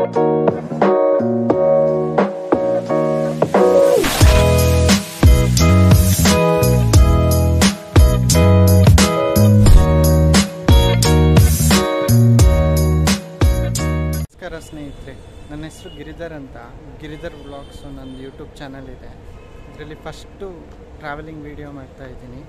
ನಮಸ್ಕಾರ ಸ್ನೇಹಿತರೆ ನನ್ನ ಹೆಸರು ಗಿರಿಧರ್ ಅಂತ ಗಿರಿಧರ್ ವ್ಲಾಗ್ಸು ನನ್ನ ಯೂಟ್ಯೂಬ್ ಚಾನಲ್ ಇದೆ ಇದರಲ್ಲಿ ಫಸ್ಟು ಟ್ರಾವೆಲಿಂಗ್ ವಿಡಿಯೋ ಮಾಡ್ತಾ ಇದ್ದೀನಿ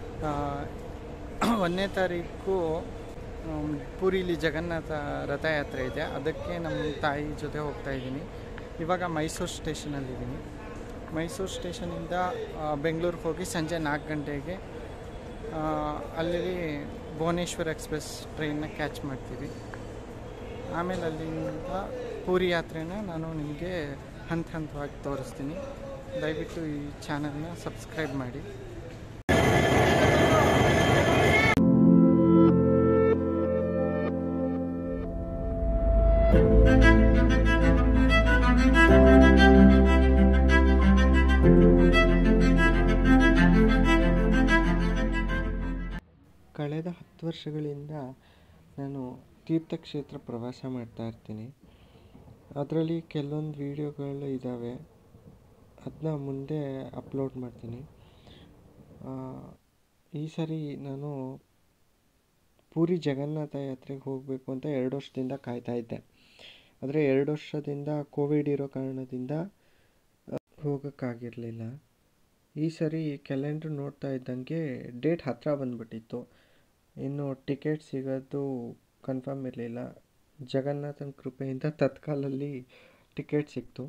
ಒಂದನೇ ತಾರೀಕು ಆಮ್, ಪುರಿಲಿ ಜಗನ್ನಾಥ ರಥಯಾತ್ರೆ ಇದೆ ಅದಕ್ಕೆ ನಮ್ಮ ತಾಯಿ ಜೊತೆ ಹೋಗ್ತಾ ಇದ್ದೀನಿ ಇವಾಗ ಮೈಸೂರು ಸ್ಟೇಷನಲ್ಲಿದ್ದೀನಿ ಮೈಸೂರು ಸ್ಟೇಷನಿಂದ ಬೆಂಗಳೂರಿಗೆ ಹೋಗಿ ಸಂಜೆ ನಾಲ್ಕು ಗಂಟೆಗೆ ಆ, ಅಲ್ಲಿ ಭುವನೇಶ್ವರ್ ಎಕ್ಸ್ಪ್ರೆಸ್ ಟ್ರೈನ್ನ ಕ್ಯಾಚ್ ಮಾಡ್ತೀವಿ ಆಮೇಲೆ ಅಲ್ಲಿಂದ ಪೂರಿ ಯಾತ್ರೆನ ನಾನು ನಿಮಗೆ ಹಂತ ಹಂತವಾಗಿ ತೋರಿಸ್ತೀನಿ ದಯವಿಟ್ಟು ಈ ಚಾನಲ್ನ ಸಬ್ಸ್ಕ್ರೈಬ್ ಮಾಡಿ ಕಳೆದ ಹತ್ತು ವರ್ಷಗಳಿಂದ ನಾನು ತೀರ್ಥಕ್ಷೇತ್ರ ಪ್ರವಾಸ ಮಾಡ್ತಾ ಇರ್ತೀನಿ ಅದರಲ್ಲಿ ಕೆಲವೊಂದು ವೀಡಿಯೋಗಳು ಇದ್ದಾವೆ ಅದನ್ನ ಮುಂದೆ ಅಪ್ಲೋಡ್ ಮಾಡ್ತೀನಿ ಆ, ಈ ಸರಿ ನಾನು ಪೂರಿ ಜಗನ್ನಾಥ ಯಾತ್ರೆಗೆ ಹೋಗಬೇಕು ಅಂತ ಎರಡು ವರ್ಷದಿಂದ ಕಾಯ್ತಾ ಇದ್ದೆ ಆದರೆ ಎರಡು ವರ್ಷದಿಂದ ಕೋವಿಡ್ ಇರೋ ಕಾರಣದಿಂದ ಹೋಗೋಕ್ಕಾಗಿರಲಿಲ್ಲ ಈ ಸರಿ ಕ್ಯಾಲೆಂಡ್ರ್ ನೋಡ್ತಾ ಇದ್ದಂಗೆ ಡೇಟ್ ಹತ್ತಿರ ಬಂದ್ಬಿಟ್ಟಿತ್ತು ಇನ್ನು ಟಿಕೆಟ್ ಸಿಗೋದು ಕನ್ಫರ್ಮ್ ಇರಲಿಲ್ಲ ಜಗನ್ನಾಥನ ಕೃಪೆಯಿಂದ ತತ್ಕಾಲಲ್ಲಿ ಟಿಕೆಟ್ ಸಿಕ್ತು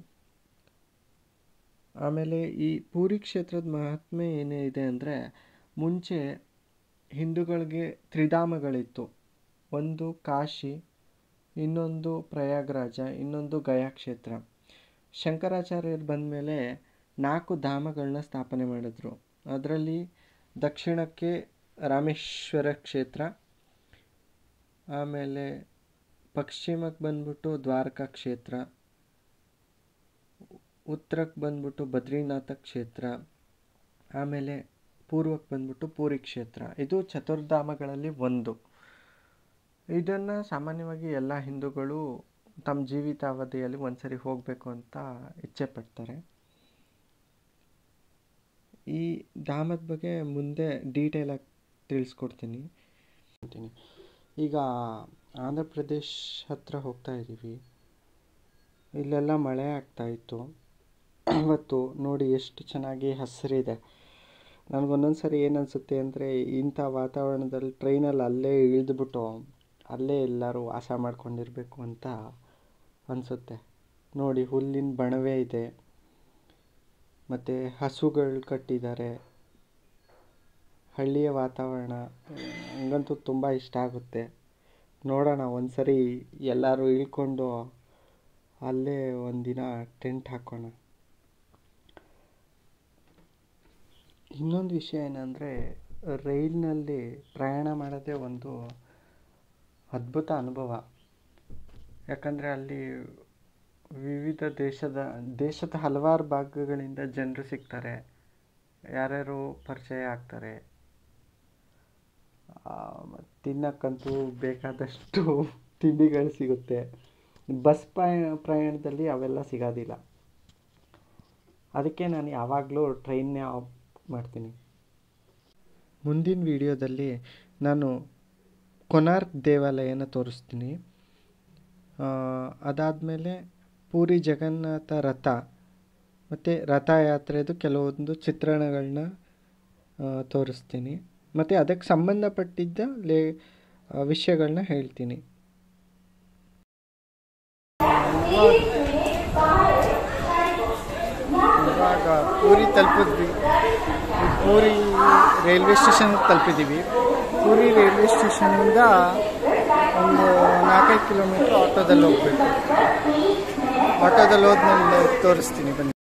ಆಮೇಲೆ ಈ ಪೂರಿ ಕ್ಷೇತ್ರದ ಮಹಾತ್ಮೆ ಏನೇ ಇದೆ ಅಂದರೆ ಮುಂಚೆ ಹಿಂದೂಗಳಿಗೆ ತ್ರಿಧಾಮಗಳಿತ್ತು ಒಂದು ಕಾಶಿ ಇನ್ನೊಂದು ಪ್ರಯಾಗ್ರಾಜ ಇನ್ನೊಂದು ಗಯಾ ಕ್ಷೇತ್ರ ಶಂಕರಾಚಾರ್ಯರು ಬಂದಮೇಲೆ ನಾಲ್ಕು ಧಾಮಗಳನ್ನ ಸ್ಥಾಪನೆ ಮಾಡಿದ್ರು ಅದರಲ್ಲಿ ದಕ್ಷಿಣಕ್ಕೆ ರಾಮೇಶ್ವರ ಕ್ಷೇತ್ರ ಆಮೇಲೆ ಪಶ್ಚಿಮಕ್ಕೆ ಬಂದ್ಬಿಟ್ಟು ದ್ವಾರಕಾ ಕ್ಷೇತ್ರ ಉತ್ತರಕ್ಕೆ ಬಂದ್ಬಿಟ್ಟು ಬದ್ರಿನಾಥ ಕ್ಷೇತ್ರ ಆಮೇಲೆ ಪೂರ್ವಕ್ಕೆ ಬಂದ್ಬಿಟ್ಟು ಪೂರಿ ಕ್ಷೇತ್ರ ಇದು ಚತುರ್ಧಾಮಗಳಲ್ಲಿ ಒಂದು ಇದನ್ನು ಸಾಮಾನ್ಯವಾಗಿ ಎಲ್ಲ ಹಿಂದೂಗಳು ತಮ್ಮ ಜೀವಿತಾವಧಿಯಲ್ಲಿ ಒಂದ್ಸರಿ ಹೋಗಬೇಕು ಅಂತ ಇಚ್ಛೆ ಪಡ್ತಾರೆ ಈ ಧಾಮದ ಬಗ್ಗೆ ಮುಂದೆ ಡೀಟೇಲಾಗಿ ತಿಳಿಸ್ಕೊಡ್ತೀನಿ ಈಗ ಆಂಧ್ರ ಪ್ರದೇಶ್ ಹತ್ರ ಹೋಗ್ತಾ ಇದ್ದೀವಿ ಇಲ್ಲೆಲ್ಲ ಮಳೆ ಆಗ್ತಾ ಇತ್ತು ಇವತ್ತು ನೋಡಿ ಎಷ್ಟು ಚೆನ್ನಾಗಿ ಹಸಿರಿದೆ ನನಗೊಂದೊಂದು ಸರಿ ಏನು ಅನಿಸುತ್ತೆ ಅಂದರೆ ಇಂಥ ವಾತಾವರಣದಲ್ಲಿ ಟ್ರೈನಲ್ಲಿ ಅಲ್ಲೇ ಇಳಿದ್ಬಿಟ್ಟು ಅಲ್ಲೇ ಎಲ್ಲರೂ ವಾಸ ಮಾಡ್ಕೊಂಡಿರಬೇಕು ಅಂತ ಅನಿಸುತ್ತೆ ನೋಡಿ ಹುಲ್ಲಿನ ಬಣವೆ ಇದೆ ಮತ್ತು ಹಸುಗಳು ಕಟ್ಟಿದ್ದಾರೆ ಹಳ್ಳಿಯ ವಾತಾವರಣ ನನಗಂತೂ ತುಂಬ ಇಷ್ಟ ಆಗುತ್ತೆ ನೋಡೋಣ ಒಂದು ಸರಿ ಎಲ್ಲರೂ ಇಳ್ಕೊಂಡು ಅಲ್ಲೇ ಒಂದಿನ ಟೆಂಟ್ ಹಾಕೋಣ ಇನ್ನೊಂದು ವಿಷಯ ಏನಂದರೆ ರೈಲಿನಲ್ಲಿ ಪ್ರಯಾಣ ಮಾಡೋದೇ ಒಂದು ಅದ್ಭುತ ಅನುಭವ ಯಾಕಂದರೆ ಅಲ್ಲಿ ವಿವಿಧ ದೇಶದ ದೇಶದ ಹಲವಾರು ಭಾಗಗಳಿಂದ ಜನರು ಸಿಗ್ತಾರೆ ಯಾರ್ಯಾರು ಪರಿಚಯ ಆಗ್ತಾರೆ ಮತ್ತು ತಿನ್ನಕ್ಕಂತೂ ಬೇಕಾದಷ್ಟು ತಿಂಡಿಗಳು ಸಿಗುತ್ತೆ ಬಸ್ ಪ್ರಯಾಣ ಪ್ರಯಾಣದಲ್ಲಿ ಅವೆಲ್ಲ ಸಿಗೋದಿಲ್ಲ ಅದಕ್ಕೆ ನಾನು ಯಾವಾಗಲೂ ಟ್ರೈನ್ನೇ ಆಫ್ ಮಾಡ್ತೀನಿ ಮುಂದಿನ ವಿಡಿಯೋದಲ್ಲಿ ನಾನು ಕೊನಾರ್ಕ್ ದೇವಾಲಯನ ತೋರಿಸ್ತೀನಿ ಅದಾದಮೇಲೆ ಪೂರಿ ಜಗನ್ನಾಥ ರಥ ಮತ್ತು ರಥಯಾತ್ರೆದು ಕೆಲವೊಂದು ಚಿತ್ರಣಗಳನ್ನ ತೋರಿಸ್ತೀನಿ ಮತ್ತು ಅದಕ್ಕೆ ಸಂಬಂಧಪಟ್ಟಿದ್ದ ಲೇ ವಿಷಯಗಳನ್ನ ಹೇಳ್ತೀನಿ ಇವಾಗ ಪೂರಿ ತಲುಪಿದ್ವಿ ಪೂರಿ ರೈಲ್ವೆ ಸ್ಟೇಷನ್ ತಲುಪಿದ್ದೀವಿ ಪೂರಿ ರೈಲ್ವೆ ಸ್ಟೇಷನಿಂದ ಒಂದು ನಾಲ್ಕೈದು ಕಿಲೋಮೀಟ್ರ್ ಆಟೋದಲ್ಲಿ ಹೋಗ್ಬೇಕು ಆಟೋದಲ್ಲಿ ಹೋದ್ಮೇಲೆ ತೋರಿಸ್ತೀನಿ ಬನ್ನಿ